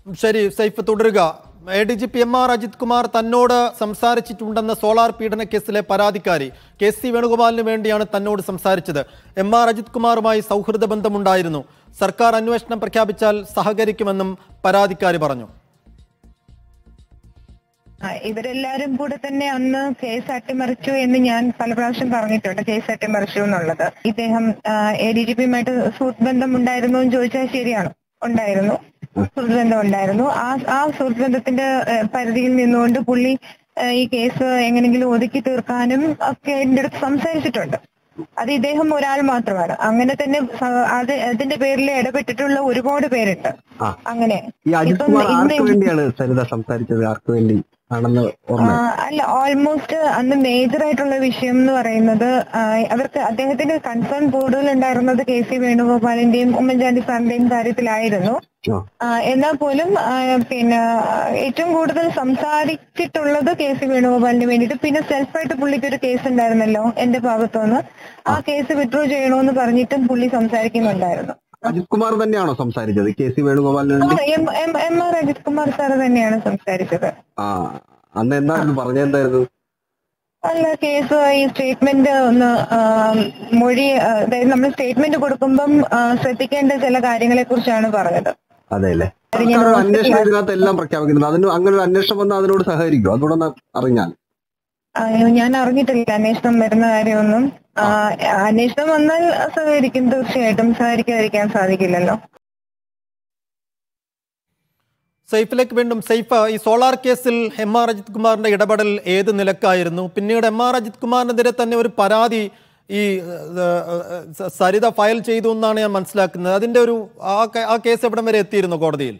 ശരി സൈഫ് തുടരുക A D G P M R Ajith Kumar തന്നോട് സംസാരിച്ചിട്ടുണ്ടെന്ന സോളാർ പീഡന കേസിലെ പരാതിക്കാരി കെ സി വേണുഗോപാലിന് വേണ്ടിയാണ് തന്നോട് സംസാരിച്ചത് എം ആർ അജിത് കുമാറുമായി സൗഹൃദ ബന്ധമുണ്ടായിരുന്നു സർക്കാർ അന്വേഷണം പ്രഖ്യാപിച്ചാൽ സഹകരിക്കുമെന്നും പരാതിക്കാരി പറഞ്ഞു ആ, ഇവരെല്ലാരും കൂടെ തന്നെ അന്ന് കേസ് അട്ടിമറിച്ചു എന്ന് ഞാൻ പല പ്രാവശ്യം പറഞ്ഞിട്ടുണ്ട് കേസ് അട്ടിമറിച്ചു എന്നുള്ളത് ഇദ്ദേഹം എ ഡി ജി പിയുമായിട്ട് സുഹൃത്ത് ബന്ധം ഉണ്ടായിരുന്നു എന്ന് ചോദിച്ചാൽ ശരിയാണ് ഉണ്ടായിരുന്നു സുഹൃത്ത് ബന്ധം ഉണ്ടായിരുന്നു ആ ആ സുഹൃത്ത് ബന്ധത്തിന്റെ ഏഹ്, പരിധിയിൽ നിന്നുകൊണ്ട് പുള്ളി ഏഹ്, ഈ കേസ് എങ്ങനെങ്കിലും ഒതുക്കി തീർക്കാനും ഒക്കെ എന്റെ അടുത്ത് സംസാരിച്ചിട്ടുണ്ട് അത് ഇദ്ദേഹം ഒരാൾ മാത്രമാണ് അങ്ങനെ തന്നെ സ- അത് അതിന്റെ പേരിൽ ഇടപെട്ടിട്ടുള്ള ഒരുപാട് പേരുണ്ട് ആ. അങ്ങനെ ഈ അജിത് ഇപ്പം കുമാർ ഇന്ന് ആർക്ക് വേണ്ടിയാണ് സരിത സംസാരിച്ചത് ആർക്ക് വേണ്ടി ആണെന്ന് ഓർമ്മ ആ, അല്ല ഓൾമോസ്റ്റ് അന്ന് മേജർ ആയിട്ടുള്ള വിഷയം എന്ന് പറയുന്നത് ആ, അവർക്ക് അദ്ദേഹത്തിന്റെ കൺസേൺ കൂടുതൽ ഉണ്ടായിരുന്നത് കെ സി വേണുഗോപാലിന്റെയും ഉമ്മൻചാണ്ടി സാറിന്റെയും കാര്യത്തിലായിരുന്നു ആ. ആ, എന്നാൽ പോലും ആ, പിന്നെ ഏറ്റവും കൂടുതൽ സംസാരിച്ചിട്ടുള്ളത് കെ സി വേണുഗോപാലിന് വേണ്ടിയിട്ട് പിന്നെ സെൽഫായിട്ട് പുള്ളിക്ക് ഒരു കേസ് ഉണ്ടായിരുന്നല്ലോ എന്റെ ഭാഗത്തുനിന്ന് ആ കേസ് വിഡ്രോ ചെയ്യണമെന്ന് പറഞ്ഞിട്ടും പുള്ളി സംസാരിക്കുന്നുണ്ടായിരുന്നു അജിത് കുമാർ തന്നെയാണോ സംസാരിച്ചത് കെ സി വേണുഗോപാലിന് ആ, വേണ്ടി M M M R Ajith Kumar sir തന്നെയാണ് സംസാരിച്ചത് ആ അന്ന് എന്തായിരുന്നു പറഞ്ഞെന്തായിരുന്നു അല്ല കേസ് ഈ സ്റ്റേറ്റ്മെന്റ് ഒന്ന് ആം, മൊഴി ആ, അതായത് നമ്മൾ സ്റ്റേറ്റ്മെന്റ് കൊടുക്കുമ്പം ആ, ശ്രദ്ധിക്കേണ്ട ചില കാര്യങ്ങളെ കുറിച്ചാണ് പറഞ്ഞത് അതെ അല്ലേ അത് ഞാൻ സർക്കാർ ഒരു ഹോസ്പിറ്റലിൽ- അന്വേഷണം ഇതിനകത്ത് എല്ലാം പ്രഖ്യാപിക്കുന്നത് അതിന് അങ്ങനെ ഒരു അന്വേഷണം വന്നാൽ അതിനോട് സഹകരിക്കും അതുകൊണ്ടൊന്ന് അറിഞ്ഞാൽ ആ, ഞാൻ അറിഞ്ഞിട്ടില്ല അന്വേഷണം വരുന്ന കാര്യമൊന്നും ആ, അന്വേഷണം വന്നാൽ സഹകരിക്കും തീർച്ചയായിട്ടും സഹകരിക്കാതിരിക്കാൻ സാധിക്കില്ലല്ലോ സൈഫിലേക്ക് വീണ്ടും സൈഫ് ഈ സോളാർ കേസിൽ എം ആർ അജിത് കുമാറിന്റെ ഇടപെടൽ ഏത് നിലക്കായിരുന്നു പിന്നീട് എം ആർ അജിത് കുമാറിനെതിരെ തന്നെ ഒരു പരാതി ഈ ഏഹ്, ഏഹ്, സരിത ഫയൽ ചെയ്തു എന്നാണ് ഞാൻ മനസ്സിലാക്കുന്നത് അതിന്റെ ഒരു ആ കേ- ആ കേസ് എവിടം വരെ എത്തിയിരുന്നു കോടതിയിൽ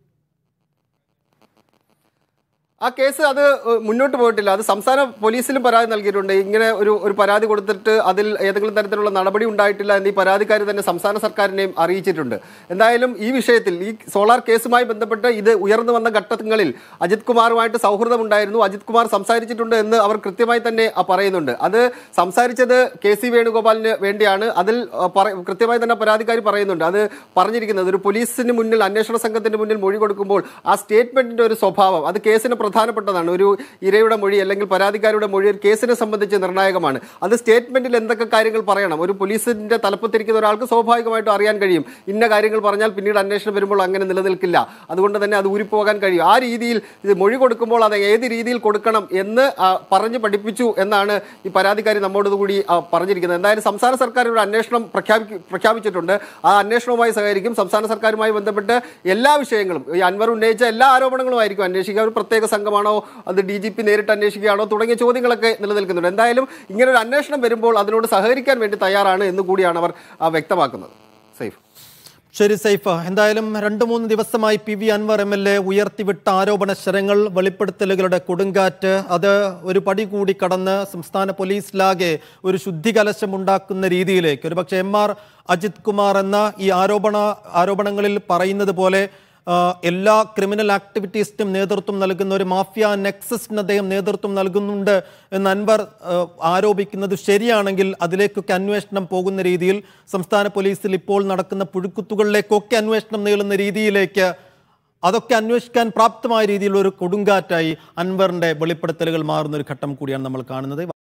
ആ കേസ് അത് ഏഹ്, മുന്നോട്ട് പോയിട്ടില്ല അത് സംസ്ഥാന പോലീസിലും പരാതി നൽകിയിട്ടുണ്ട് ഇങ്ങനെ ഒരു ഒരു പരാതി കൊടുത്തിട്ട് അതിൽ ഏതെങ്കിലും തരത്തിലുള്ള നടപടി ഉണ്ടായിട്ടില്ല എന്ന് ഈ പരാതിക്കാരി തന്നെ സംസ്ഥാന സർക്കാരിനെയും അറിയിച്ചിട്ടുണ്ട് എന്തായാലും ഈ വിഷയത്തിൽ ഈ സോളാർ കേസുമായി ബന്ധപ്പെട്ട് ഇത് ഉയർന്നു വന്ന ഘട്ടങ്ങളിൽ അജിത് കുമാറുമായിട്ട് സൗഹൃദമുണ്ടായിരുന്നു അജിത് കുമാർ സംസാരിച്ചിട്ടുണ്ട് എന്ന് അവർ കൃത്യമായി തന്നെ ആ, പറയുന്നുണ്ട് അത് സംസാരിച്ചത് കെ സി വേണുഗോപാലിന് വേണ്ടിയാണ് അതിൽ ആ, പറ- കൃത്യമായി തന്നെ പരാതിക്കാരി പറയുന്നുണ്ട് അത് പറഞ്ഞിരിക്കുന്നത് ഒരു പോലീസിന് മുന്നിൽ അന്വേഷണ സംഘത്തിന് മുന്നിൽ മൊഴി കൊടുക്കുമ്പോൾ ആ സ്റ്റേറ്റ്മെന്റിന്റെ ഒരു സ്വഭാവം അത് കേസിന് പ്രധാനപ്പെട്ടതാണ് ഒരു ഇരയുടെ മൊഴി അല്ലെങ്കിൽ പരാതിക്കാരുടെ മൊഴി ഒരു കേസിനെ സംബന്ധിച്ച് നിർണായകമാണ് അത് സ്റ്റേറ്റ്മെന്റിൽ എന്തൊക്കെ കാര്യങ്ങൾ പറയണം ഒരു പോലീസിന്റെ തലപ്പത്തിരിക്കുന്ന ഒരാൾക്ക് സ്വാഭാവികമായിട്ടും അറിയാൻ കഴിയും ഇന്ന കാര്യങ്ങൾ പറഞ്ഞാൽ പിന്നീട് അന്വേഷണം വരുമ്പോൾ അങ്ങനെ നിലനിൽക്കില്ല അതുകൊണ്ട് തന്നെ അത് ഊരിപ്പോകാൻ കഴിയും ആ രീതിയിൽ ഇത് മൊഴി കൊടുക്കുമ്പോൾ അത് ഏത് രീതിയിൽ കൊടുക്കണം എന്ന് ആ, പറഞ്ഞ് പഠിപ്പിച്ചു എന്നാണ് ഈ പരാതിക്കാരി നമ്മോട് കൂടി ആ, പറഞ്ഞിരിക്കുന്നത് എന്തായാലും സംസ്ഥാന സർക്കാർ ഒരു അന്വേഷണം പ്രഖ്യാപി പ്രഖ്യാപിച്ചിട്ടുണ്ട് ആ അന്വേഷണവുമായി സഹകരിക്കും സംസ്ഥാന സർക്കാരുമായി ബന്ധപ്പെട്ട് എല്ലാ വിഷയങ്ങളും ഈ അൻവർ ഉന്നയിച്ച എല്ലാ ആരോപണങ്ങളും ആയിരിക്കും അന്വേഷിക്കുക ഒരു പ്രത്യേക സംഘമാണോ അത് ഡി ജി പി നേരിട്ട് അന്വേഷിക്കുകയാണോ തുടങ്ങിയ ചോദ്യങ്ങളൊക്കെ നിലനിൽക്കുന്നുണ്ട് എന്തായാലും ഇങ്ങനെ ഒരു അന്വേഷണം വരുമ്പോൾ അതിനോട് സഹകരിക്കാൻ വേണ്ടി തയ്യാറാണ് എന്ന് കൂടിയാണ് അവർ ആ, വ്യക്തമാക്കുന്നത് സൈഫ് ശരി സൈഫ് എന്തായാലും രണ്ട് മൂന്ന് ദിവസമായി P V Anvar M L A ഉയർത്തിവിട്ട ആരോപണ ശരങ്ങൾ വെളിപ്പെടുത്തലുകളുടെ കൊടുങ്കാറ്റ് അത് ഒരു പടി കൂടി കടന്ന് സംസ്ഥാന പോലീസിലാകെ ഒരു ശുദ്ധികലശം ഉണ്ടാക്കുന്ന രീതിയിലേക്ക് ഒരുപക്ഷെ എം ആർ അജിത് കുമാർ എന്ന ഈ ആരോപണ ആരോപണങ്ങളിൽ പറയുന്നത് പോലെ ആ, എല്ലാ ക്രിമിനൽ ആക്ടിവിറ്റീസിനും നേതൃത്വം നൽകുന്ന ഒരു മാഫിയ നെക്സസിന് അദ്ദേഹം നേതൃത്വം നൽകുന്നുണ്ട് എന്ന് അൻവർ ആ, ആരോപിക്കുന്നത് ശരിയാണെങ്കിൽ അതിലേക്കൊക്കെ അന്വേഷണം പോകുന്ന രീതിയിൽ സംസ്ഥാന പോലീസിൽ ഇപ്പോൾ നടക്കുന്ന പുഴുക്കുത്തുകളിലേക്കൊക്കെ അന്വേഷണം നീളുന്ന രീതിയിലേക്ക് അതൊക്കെ അന്വേഷിക്കാൻ പ്രാപ്തമായ രീതിയിലുള്ള ഒരു കൊടുങ്കാറ്റായി അൻവറിന്റെ വെളിപ്പെടുത്തലുകൾ മാറുന്ന ഒരു ഘട്ടം കൂടിയാണ് നമ്മൾ കാണുന്നത്